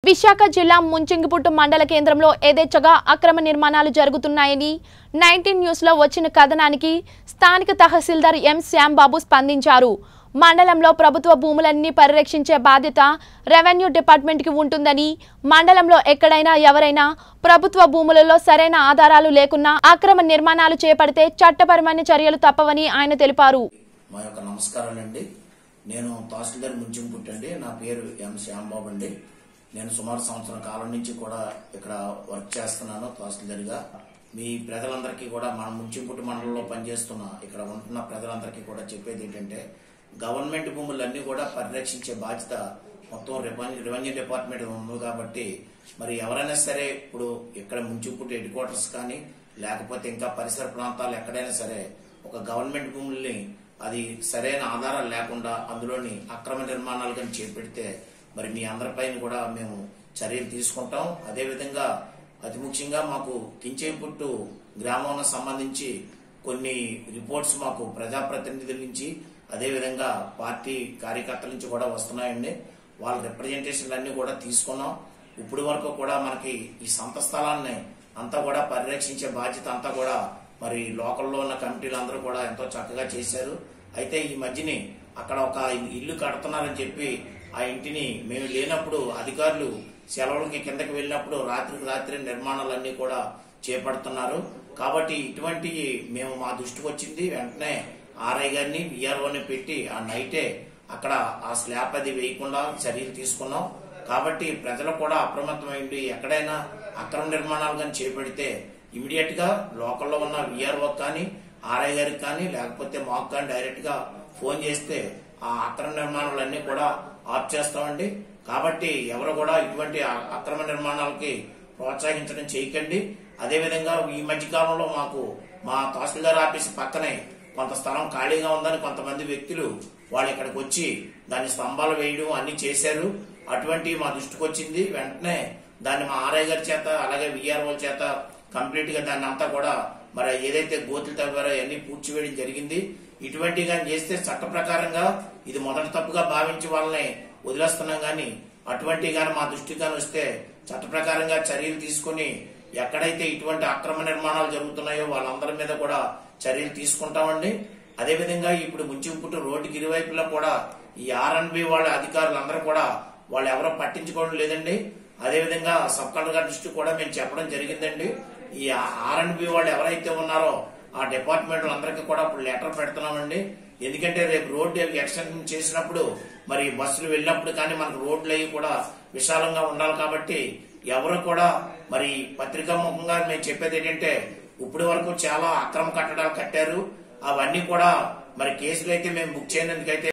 విశాఖ జిల్లా ముంచింగిపుట్టు మండల కేంద్రంలో యథేచ్ఛగా అక్రమ నిర్మాణాలు జరుగుతున్నాయని నైన్టీన్ న్యూస్లో వచ్చిన కథనానికి స్థానిక తహసీల్దార్ ఎం శ్యాంబాబు స్పందించారు మండలంలో ప్రభుత్వ భూములన్నీ పరిరక్షించే బాధ్యత రెవెన్యూ డిపార్ట్మెంట్కి ఉంటుందని మండలంలో ఎక్కడైనా ఎవరైనా ప్రభుత్వ భూములలో సరైన ఆధారాలు లేకున్నా అక్రమ నిర్మాణాలు చేపడితే చట్టపరమైన చర్యలు తప్పవని ఆయన తెలిపారు మా యొక్క నమస్కారాలండి నేను తహసీల్దార్ ముంచింపుట్టండి నా పేరు ఎం శ్యాంబాబు అండి నేను సుమారు సంవత్సరం కాలం నుంచి కూడా ఇక్కడ వర్క్ చేస్తున్నాను తహసీల్దార్గా మీ ప్రజలందరికీ కూడా మన ముంచింపుట్టు మండలంలో పనిచేస్తున్న ఇక్కడ ఉంటున్న ప్రజలందరికీ కూడా చెప్పేది ఏంటంటే గవర్నమెంట్ భూములన్నీ కూడా పరిరక్షించే బాధ్యత మొత్తం రెవెన్యూ రెవెన్యూ డిపార్ట్మెంట్ ఉంది కాబట్టి మరి ఎవరైనా సరే ఇప్పుడు ఇక్కడ ముంచింపుట్టు హెడ్ క్వార్టర్స్ కానీ లేకపోతే ఇంకా పరిసర ప్రాంతాలు ఎక్కడైనా సరే ఒక గవర్నమెంట్ భూముల్ని అది సరైన ఆధారాలు లేకుండా అందులోని అక్రమ నిర్మాణాలు కానీ చేపెడితే మరి మీ అందరిపైన కూడా మేము చర్యలు తీసుకుంటాం అదేవిధంగా అతి ముఖ్యంగా మాకు కించేపుట్టు గ్రామం సంబంధించి కొన్ని రిపోర్ట్స్ మాకు ప్రజాప్రతినిధుల నుంచి అదేవిధంగా పార్టీ కార్యకర్తల నుంచి కూడా వస్తున్నాయండి వాళ్ళ రిప్రజెంటేషన్లు అన్ని కూడా తీసుకున్నాం ఇప్పుడు వరకు కూడా మనకి ఈ సంత స్థలాన్ని అంతా కూడా పరిరక్షించే బాధ్యత అంతా కూడా మరి లోకల్లో ఉన్న కమిటీలు అందరూ కూడా ఎంతో చక్కగా చేశారు అయితే ఈ మధ్యని అక్కడ ఒక ఇల్లు కడుతున్నారని చెప్పి ఆ ఇంటిని మేము లేనప్పుడు అధికారులు సెలవులకి కిందకి వెళ్ళినప్పుడు రాత్రికి రాత్రి నిర్మాణాలన్నీ కూడా చేపడుతున్నారు కాబట్టి ఇటువంటి మేము మా దృష్టికి వచ్చింది వెంటనే ఆర్ఐ గారిని విఆర్ఓని పెట్టి ఆ నైటే అక్కడ ఆ స్లాబ్ అది వేయకుండా చర్యలు తీసుకున్నాం కాబట్టి ప్రజలు కూడా అప్రమత్తమైంది ఎక్కడైనా అక్రమ నిర్మాణాలు కానీ చేపడితే ఇమీడియట్ గా లోకల్లో ఉన్న విఆర్ఓ కానీ ఆర్ఐ గారికి కానీ లేకపోతే మాకు కానీ డైరెక్ట్ గా ఫోన్ చేస్తే ఆ అక్రమ నిర్మాణాలన్నీ కూడా ఆఫ్ చేస్తామండి కాబట్టి ఎవరు కూడా ఇటువంటి అ- అక్రమ నిర్మాణాలకి ప్రోత్సహించడం చేయకండి అదేవిధంగా ఈ మధ్య కాలంలో మాకు మా తహసీల్దార్ ఆఫీస్ పక్కనే కొంత స్థలం ఖాళీగా ఉందని కొంతమంది వ్యక్తులు వాళ్ళు ఇక్కడికి వచ్చి దాని స్తంభాలు వేయడం అన్ని చేశారు అటువంటి మా దృష్టికి వచ్చింది వెంటనే దాన్ని మా ఆర్ఐ గారి చేత అలాగే విఆర్ఓ చేత కంప్లీట్ గా దాన్ని అంతా కూడా మరి ఏదైతే గోతులు తవ్వారో అవన్నీ పూడ్చివేయడం జరిగింది ఇటువంటి కానీ చేస్తే చట్ట ప్రకారంగా ఇది మొదటి తప్పుగా భావించి వాళ్ళని వదిలేస్తున్నాం గాని అటువంటి గాని మా దృష్టికి గాని వస్తే చట్ట ప్రకారంగా చర్యలు తీసుకుని ఎక్కడైతే ఇటువంటి అక్రమ నిర్మాణాలు జరుగుతున్నాయో వాళ్ళందరి మీద కూడా చర్యలు తీసుకుంటామండి అదేవిధంగా ఇప్పుడు ముంచింపుట్టు రోడ్డుకి ఇరువైపులా కూడా ఈ ఆర్ఎన్బి వాళ్ళ అధికారులందరూ కూడా వాళ్ళు ఎవరో పట్టించుకోవడం లేదండి అదేవిధంగా సబ్ కలెక్టర్ గారి దృష్టి కూడా మేము చెప్పడం జరిగిందండి ఈ ఆర్ఎన్బి వాళ్ళు ఎవరైతే ఉన్నారో ఆ డిపార్ట్మెంట్ అందరికీ కూడా ఇప్పుడు లెటర్ పెడుతున్నామండి ఎందుకంటే రేపు రోడ్డు ఎక్స్టెన్షన్ చేసినప్పుడు మరి బస్సులు వెళ్ళినప్పుడు కానీ మనకు రోడ్లు అవి కూడా విశాలంగా ఉండాలి కాబట్టి ఎవరు కూడా మరి పత్రికా ముఖంగా మేము చెప్పేది ఏంటంటే ఇప్పటి వరకు చాలా అక్రమ కట్టడాలు కట్టారు అవన్నీ కూడా మరి కేసులు అయితే మేము బుక్ చేయనందుకైతే